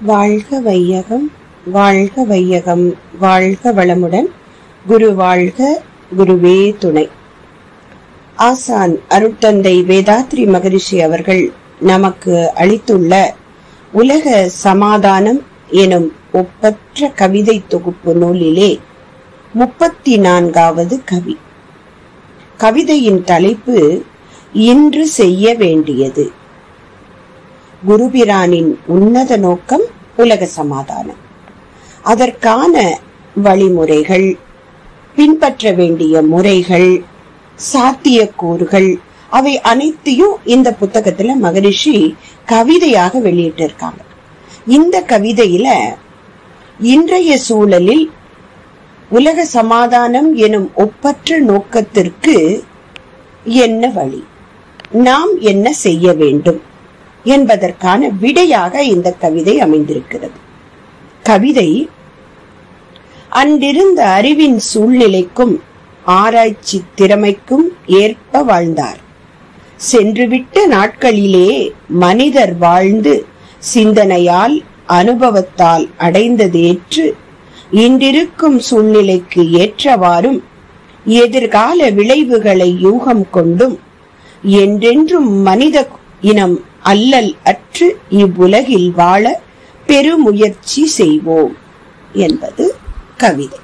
வாழ்க வையகம் வாழ்க வையகம் வாழ்க வளமுடன் குரு வாழ்க குருவே துணை ஆசான் அருட்தந்தை வேதாத்ரி மகரிஷி அவர்கள் நமக்கு அளித்துள்ள உலக சமாதானம் எனும் ஒப்பற்ற கவிதை தொகுப்பு நூலிலே முப்பத்தி நான்காவது கவி கவிதையின் தலைப்பு இன்று செய்ய வேண்டியது குருபிரானின் உன்னத நோக்கம் உலக சமாதானம் அதற்கான வழிமுறைகள் பின்பற்ற வேண்டிய முறைகள் சாத்தியக்கூறுகள் அவை அனைத்தையும் இந்த புத்தகத்துல மகரிஷி கவிதையாக வெளியிட்டிருக்காங்க இந்த கவிதையில இன்றைய சூழலில் உலக சமாதானம் எனும் ஒப்பற்ற நோக்கத்திற்கு என்ன வழி நாம் என்ன செய்ய வேண்டும் என்பதற்கான விடையாக இந்த கவிதை அமைந்திருக்கிறது கவிதை அன்றிருந்த அறிவின் சூழ்நிலைக்கும் ஆராய்ச்சி திறமைக்கும் ஏற்ப வாழ்ந்தார் சென்றுவிட்ட நாட்களிலே மனிதர் வாழ்ந்து சிந்தனையால் அனுபவத்தால் அடைந்ததேற்று இன்றிருக்கும் சூழ்நிலைக்கு ஏற்றவாறும் எதிர்கால விளைவுகளை யூகம் கொண்டும் என்றென்றும் மனித இனம் அல்லல் அற்று இவ்வுலகில் வாழ பெருமுயற்சி செய்வோம் என்பது கவிதை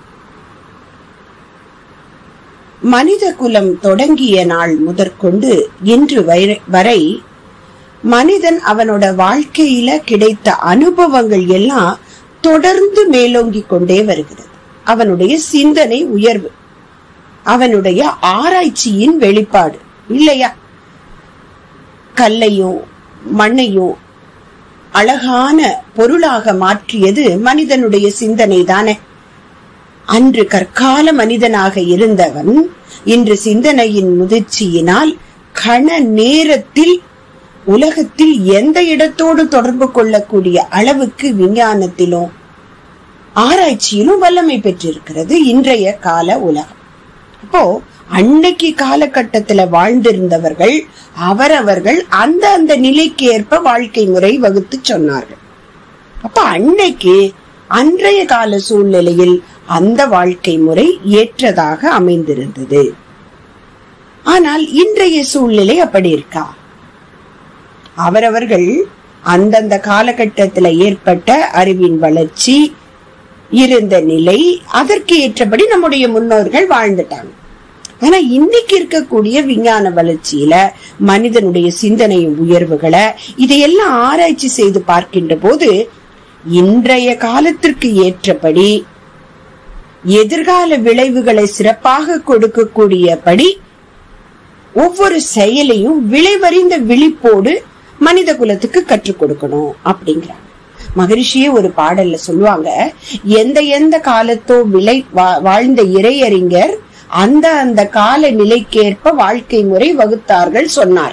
மனித குலம் தொடங்கிய நாள் முதற்கொண்டு இன்று வரை மனிதன் அவனோட வாழ்க்கையில கிடைத்த அனுபவங்கள் எல்லாம் தொடர்ந்து மேலோங்கி கொண்டே வருகிறது அவனுடைய சிந்தனை உயர்வு அவனுடைய ஆராய்ச்சியின் வெளிப்பாடு இல்லையா கல்லையும் மண்ணையும் அழகான பொருளாக மாற்றியது மனிதனுடைய சிந்தனை தானே அன்று கற்கால மனிதனாக இருந்தவன் இன்று சிந்தனையின் முதிர்ச்சியினால் கண நேரத்தில் உலகத்தில் எந்த இடத்தோடு தொடர்பு கொள்ளக்கூடிய அளவுக்கு விஞ்ஞானத்திலும் ஆராய்ச்சியிலும் வல்லமை பெற்றிருக்கிறது இன்றைய கால உலகம் அப்போ அன்னைக்கு காலகட்டத்துல வாழ்ந்திருந்தவர்கள் அவரவர்கள் அந்த அந்த நிலைக்கு ஏற்ப வாழ்க்கை முறை வகுத்து சொன்னார்கள் அப்ப அன்னைக்கு அன்றைய கால சூழ்நிலையில் அந்த வாழ்க்கை முறை ஏற்றதாக அமைந்திருந்தது ஆனால் இன்றைய சூழ்நிலை அப்படி இருக்கா அவரவர்கள் அந்தந்த காலகட்டத்துல ஏற்பட்ட அறிவின் வளர்ச்சி இருந்த நிலை அதற்கு ஏற்றபடி நம்முடைய முன்னோர்கள் வாழ்ந்துட்டாங்க ஆனா இன்னைக்கு இருக்கக்கூடிய விஞ்ஞான வளர்ச்சியில மனிதனுடைய சிந்தனை உயர்வுகளை இதையெல்லாம் ஆராய்ச்சி செய்து பார்க்கின்ற போது இன்றைய காலத்திற்கு ஏற்றபடி எதிர்கால விளைவுகளை சிறப்பாக கொடுக்கக்கூடியபடி ஒவ்வொரு செயலையும் விளைவறிந்த விழிப்போடு மனித குலத்துக்கு கற்றுக் கொடுக்கணும் அப்படிங்கிறாங்க மகரிஷியே ஒரு பாடல்ல சொல்லுவாங்க எந்த எந்த காலத்தோ விளை வாழ்ந்த இறையறிஞர் அந்த அந்த கால நிலைக்கேற்ப வாழ்க்கை முறை வகுத்தார்கள் சொன்னார்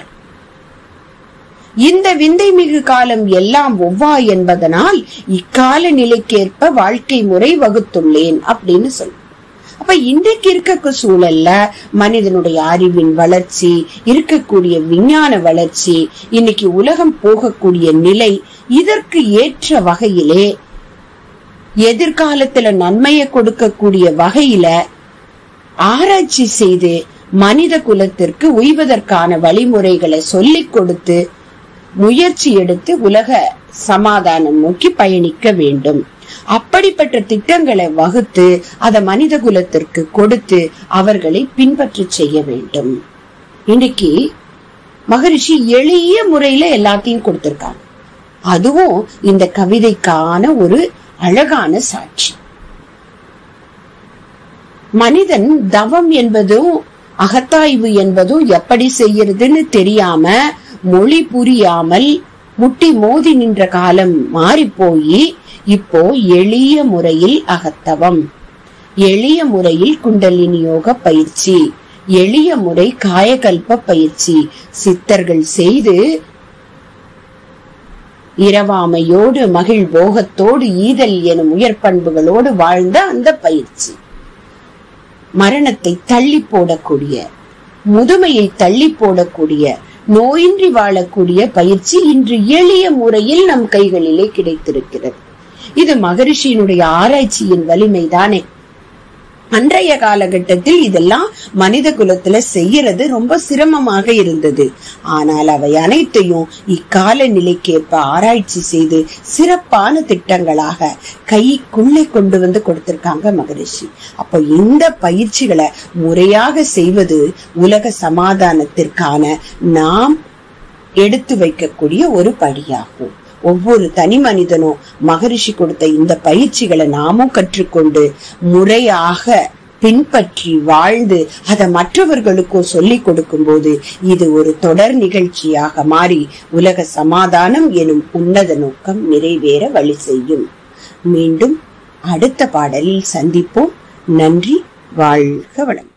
இந்த விந்தை மிகு காலம் எல்லாம் ஒவ்வா என்பதனால் இக்கால நிலைக்கேற்ப வாழ்க்கை முறை வகுத்துள்ளேன் அப்படின்னு சொல்லு அப்ப இன்றைக்கு இருக்க சூழல்ல மனிதனுடைய அறிவின் வளர்ச்சி இருக்கக்கூடிய விஞ்ஞான வளர்ச்சி இன்னைக்கு உலகம் போகக்கூடிய நிலை இதற்கு ஏற்ற வகையிலே எதிர்காலத்துல நன்மையை கொடுக்கக்கூடிய வகையில ஆராய்ச்சி செய்து மனித குலத்திற்கு உய்வதற்கான வழிமுறைகளை சொல்லிக் கொடுத்து முயற்சி எடுத்து உலக சமாதானம் நோக்கி பயணிக்க வேண்டும் அப்படிப்பட்ட திட்டங்களை வகுத்து அதை மனித குலத்திற்கு கொடுத்து அவர்களை பின்பற்றி செய்ய வேண்டும் இன்னைக்கு மகரிஷி எளிய முறையில எல்லாத்தையும் கொடுத்திருக்காங்க அதுவும் இந்த கவிதைக்கான ஒரு அழகான சாட்சி மனிதன் தவம் என்பதும் அகத்தாய்வு என்பதும் எப்படி செய்யறதுன்னு தெரியாம மொழி புரியாமல் முட்டி மோதி நின்ற காலம் மாறி போய் இப்போ எளிய முறையில் அகத்தவம் எளிய முறையில் குண்டலினி யோக பயிற்சி எளிய முறை காயகல்ப பயிற்சி சித்தர்கள் செய்து இரவாமையோடு மகிழ் போகத்தோடு ஈதல் எனும் உயர் பண்புகளோடு வாழ்ந்த அந்த பயிற்சி மரணத்தை தள்ளி போடக்கூடிய முதுமையை தள்ளி போடக்கூடிய நோயின்றி வாழக்கூடிய பயிற்சி இன்று எளிய முறையில் நம் கைகளிலே கிடைத்திருக்கிறது இது மகரிஷியினுடைய ஆராய்ச்சியின் வலிமைதானே அன்றைய காலகட்டத்தில் இதெல்லாம் மனித குலத்துல செய்யறது ரொம்ப சிரமமாக இருந்தது ஆனால் அவை அனைத்தையும் இக்கால நிலைக்கேற்ப ஆராய்ச்சி செய்து சிறப்பான திட்டங்களாக கைக்குள்ளே கொண்டு வந்து கொடுத்திருக்காங்க மகரிஷி அப்போ இந்த பயிற்சிகளை முறையாக செய்வது உலக சமாதானத்திற்கான நாம் எடுத்து வைக்கக்கூடிய ஒரு படியாகும் ஒவ்வொரு தனி மனிதனும் மகரிஷி கொடுத்த இந்த பயிற்சிகளை நாமும் கற்றுக்கொண்டு முறையாக பின்பற்றி வாழ்ந்து அதை மற்றவர்களுக்கும் சொல்லிக் கொடுக்கும் போது இது ஒரு தொடர் நிகழ்ச்சியாக மாறி உலக சமாதானம் எனும் உன்னத நோக்கம் நிறைவேற வழி செய்யும் மீண்டும் அடுத்த பாடலில் சந்திப்போம் நன்றி வாழ்க வளம்